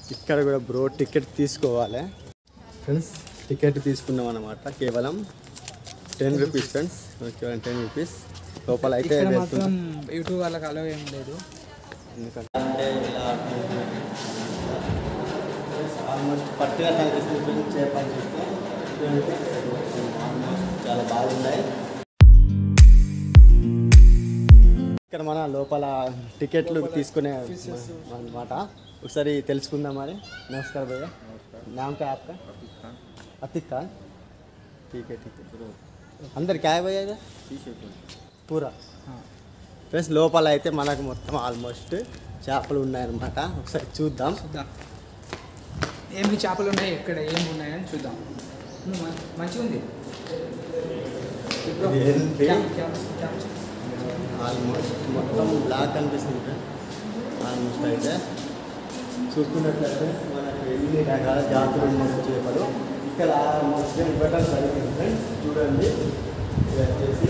ఇక్కడ కూడా bro ticket తీసుకోవాలి ఫ్రెండ్స్ టికెట్ తీసుకున్నాం అనమాట కేవలం టెన్ రూపీస్ ఫ్రెండ్స్ కేవలం టెన్ రూపీస్ లోపల అయితే ఇక్కడ వెళ్తున్నాం. మాత్రం యూట్యూబ్ వాళ్ళకి అలవ్ ఏం లేదు ఎందుకంటే అంటే ఇలా ఆల్మోస్ట్ పట్టుగా కనిపిస్తుంది ఫ్రెండ్స్ చేపని చూస్తే ఆల్మోస్ట్ చాలా బాగున్నాయి ఇక్కడ మన లోపల టికెట్లు తీసుకునే అనమాట ఒకసారి తెలుసుకుందాం మరి నమస్కారం భయ్య नाम क्या है आपका अतिक खान ठीक है ठीक है अंदर क्या है भैया इधर పూరా ఫ్రెండ్స్ లోపల అయితే మనకు మొత్తం ఆల్మోస్ట్ చేపలు ఉన్నాయన్నమాట ఒకసారి చూద్దాం చూద్దాం ఏమి చేపలు ఉన్నాయి ఎక్కడ ఏమి ఉన్నాయని చూద్దాం ఉమ్, మ- మంచిగా ఉంది ఇది ఏంటి? Cam, cam, cam. ఆల్మోస్ట్ మొత్తం బ్లాక్ కనిపిస్తుంది ఆల్మోస్ట్ అయితే చూసుకున్నట్లయితే మనకు ఎన్ని రకాల జాతులు ఉన్నాయి చేపలు ఇక్కడ ఆల్మోస్ట్ ఇవ్వడం జరిగింది ఫ్రెండ్స్ చూడండి ఇది వచ్చేసి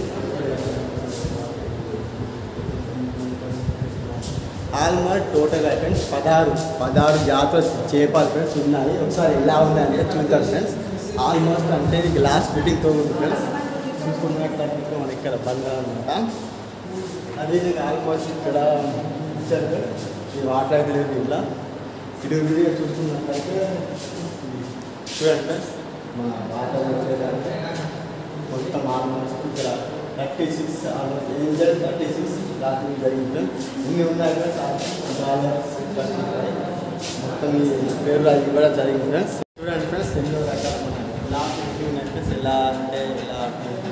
ఆల్మోస్ట్ టోటల్గా ఫ్రెండ్స్ పదహారు పదహారు జాతుల చేపలు ఫ్రెండ్స్ ఉన్నాయి ఒకసారి ఎలా ఉందంటే చూద్దాం ఫ్రెండ్స్ ఆల్మోస్ట్ అంటే ఇది గ్లాస్ ఫిట్టింగ్తో ఉంది ఫ్రెండ్స్ చూసుకున్నట్లయితే మనకి ఇక్కడ బంగారం అనమాట అదేవిధంగా ఆల్మోస్ట్ ఇక్కడ ఇచ్చారు ఫ్రెండ్స్. ఈ వాటర్ అయితే లేదు ఇలా ఇటు వీడియో చూసుకున్నట్లయితే చూడండి ఫ్రెండ్స్ మన వాటర్ వచ్చేదంటే మొత్తం ఆల్మోస్ట్ ఇక్కడ thirty six almost angel thirty six రాత్రి జరిగింది ఇన్ని ఉన్నాయి ఫ్రెండ్స్ డాలర్స్ మొత్తం ఈ పేరు అది కూడా జరిగింది ఫ్రెండ్స్ చూడండి ఫ్రెండ్స్ ఎన్నో రకాల ఉన్నాయి ఎలా ఉన్నాయి ఫ్రెండ్స్ ఎలా అంటే ఎలా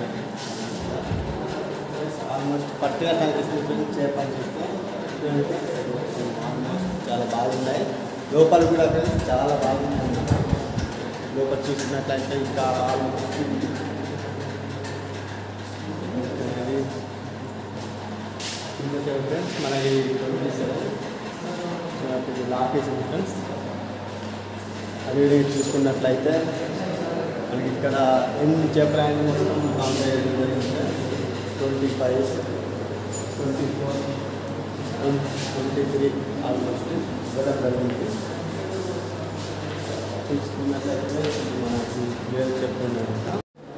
ఆల్మోస్ట్ పట్టుగా కనిపిస్తుంది ఫ్రెండ్స్ చేపని చూస్తే చూడండి ఫ్రెండ్స్ ఆల్మోస్ట్ చాలా బాగున్నాయి లోపల కూడా ఫ్రెండ్స్ చాలా బాగున్నాయి అన్నమాట లోపల చూసినట్లయితే ఇంకా ఆల్మోస్ట్ ఫ్రెండ్స్ మనకి లాకేషన్ ఫ్రెండ్స్ అది చూసుకున్నట్లయితే మనకి ఇక్కడ ఎన్ని చేపలు మొత్తం twenty five twenty four twenty three almost ఇవ్వడం జరిగింది చూసుకున్నట్లయితే మనకి వేరు చెప్తున్నాను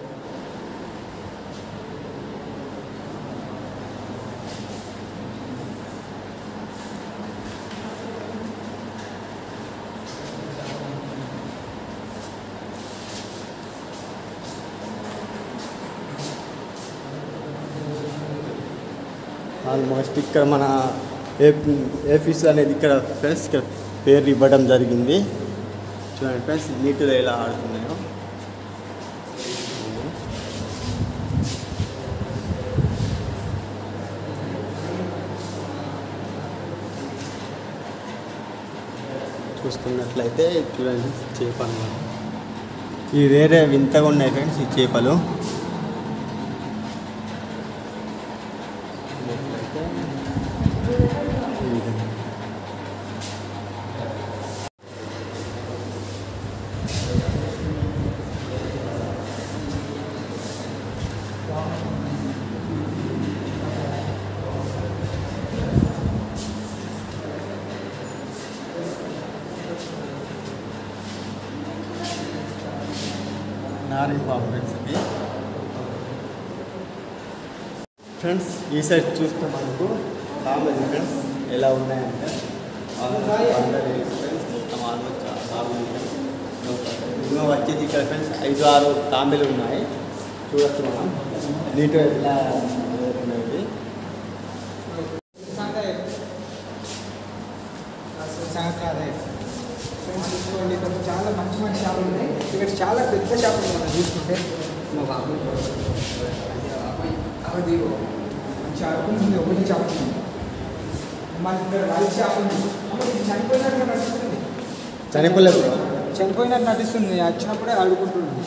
ఆల్మోస్ట్ ఇక్కడ మన ఏ ఏ ఫిష్ అనేది ఇక్కడ ఫ్రెండ్స్ ఇక్కడ పేరు ఇవ్వడం జరిగింది చూడండి ఫ్రెండ్స్ నీటిలో ఎలా ఆడుతున్నాయో చూసుకున్నట్లయితే చూడండి చేప అన్నమాట ఇవి వేరే వింతగా ఉన్నాయి ఫ్రెండ్స్ ఈ చేపలు ఈ విధంగా. నారింగ్ పాము ఫ్రెండ్స్ ఇది ఫ్రెండ్స్ ఈ సైడ్ చూస్తే మనకు తాంబేలు ఫ్రెండ్స్ ఎలా ఉన్నాయంటే ఆల్మోస్ట్ బంగారు ఫ్రెండ్స్ మొత్తం ఆల్మోస్ట్ చాలా బాగుంది ఫ్రెండ్స్ ఇంకా వచ్చేది ఇక్కడ ఫ్రెండ్స్ ఐదు ఆరు తాంబేలు ఉన్నాయి చూడొచ్చు మనం నీట్గా ఎలా ఉన్నాయి సంగతి సంగతి ఫ్రెండ్స్ చూసుకోండి ఇక్కడ చాలా మంచి మంచి చేపలు ఉన్నాయి ఇక్కడ చాలా పెద్ద చేపలు ఉన్నాయి మనం చూసుకుంటే మా బాబు అబ్బాయి అది మంచి అడుగుతుంది ఒకటి చేప ఉంది మనకి ఇక్కడ వైట్ చేప ఉంది అమ్మ, ఇది చనిపోయినట్టు నడుస్తుంది చనిపోలేదు చనిపోయినట్టు నటిస్తుంది వచ్చినప్పుడే అడుగుంటుంది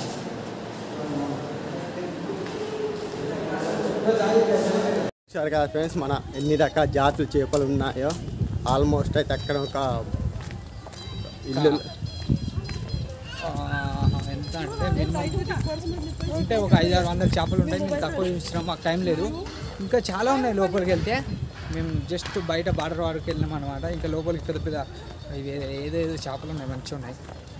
చూసారు కదా ఫ్రెండ్స్ మన ఎన్ని రకాల జాతులు చేపలు ఉన్నాయో ఆల్మోస్ట్ అయితే అక్కడ ఒక ఇల్లు ఆ, ఎంత అంటే మినిమం అంటే ఒక ఐదు ఆరు వందల చేపలు ఉంటాయి మేము తక్కువ చూసినాం మాకు టైం లేదు ఇంకా చాలా ఉన్నాయి లోపలికి వెళ్తే మేము జస్ట్ బయట బార్డర్ వరకు వెళ్ళినాం అనమాట ఇంకా లోపలికి పెద్ద పెద్ద ఇవి ఏదేదో చేపలు ఉన్నాయి మంచిగా ఉన్నాయి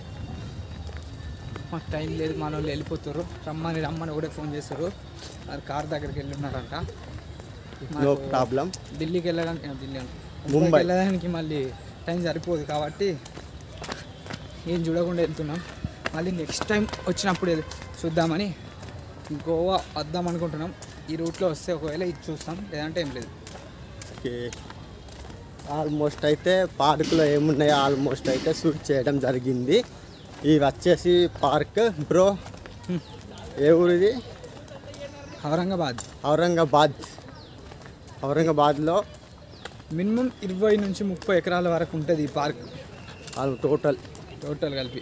మాకు టైం లేదు మన వాళ్ళు వెళ్ళిపోతారు రమ్మని రమ్మని ఒకటే ఫోన్ చేస్తారు మరి కార్ దగ్గరికి వెళ్ళి ఉన్నారంట నో మాకు ప్రాబ్లం ఢిల్లీకి వెళ్ళడానికి ఆ, ఢిల్లీ అంటే ముంబై. ముంబైకి వెళ్ళడానికి మళ్ళీ టైం సరిపోదు కాబట్టి ఏం చూడకుండా వెళ్తున్నాం మళ్ళీ నెక్స్ట్ టైం వచ్చినప్పుడు వెళ్- చూద్దామని గోవా వద్దాం అనుకుంటున్నాం ఈ రూట్లో వస్తే ఒకవేళ ఇది చూస్తాం లేదంటే ఏం లేదు ఓకే ఆల్మోస్ట్ అయితే పార్కులో ఏమున్నాయో ఆల్మోస్ట్ అయితే షూట్ చేయడం జరిగింది ఇవి వచ్చేసి పార్క్ బ్రో ఏ ఊరిది ఔరంగాబాద్ ఔరంగాబాద్ ఔరంగాబాద్లో మినిమం ఇరవై నుంచి ముప్పై ఎకరాల వరకు ఉంటుంది ఈ పార్క్ వాళ్ళు టోటల్ టోటల్ కలిపి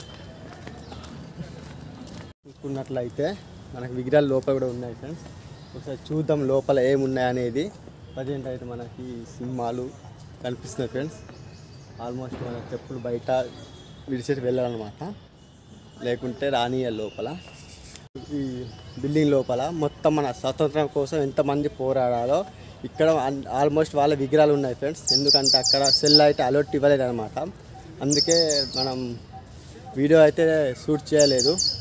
చూసుకున్నట్లయితే మనకి విగ్రహాలు లోపల కూడా ఉన్నాయి ఫ్రెండ్స్ ఒకసారి చూద్దాం లోపల ఏమున్నాయి అనేది ప్రజెంట్ అయితే మనకి సింహాలు కనిపిస్తున్నాయి ఫ్రెండ్స్ ఆల్మోస్ట్ మన చెప్పులు బయట విడిచేసి వెళ్ళాలన్నమాట లేకుంటే రానియాలి లోపల ఈ బిల్డింగ్ లోపల మొత్తం మన స్వతంత్రం కోసం ఎంతమంది పోరాడాలో ఇక్కడ ఆల్మోస్ట్ వాళ్ళ విగ్రహాలు ఉన్నాయి ఫ్రెండ్స్ ఎందుకంటే అక్కడ సెల్ అయితే అలర్ట్ ఇవ్వలేదు అనమాట అందుకే మనం వీడియో అయితే షూట్ చేయలేదు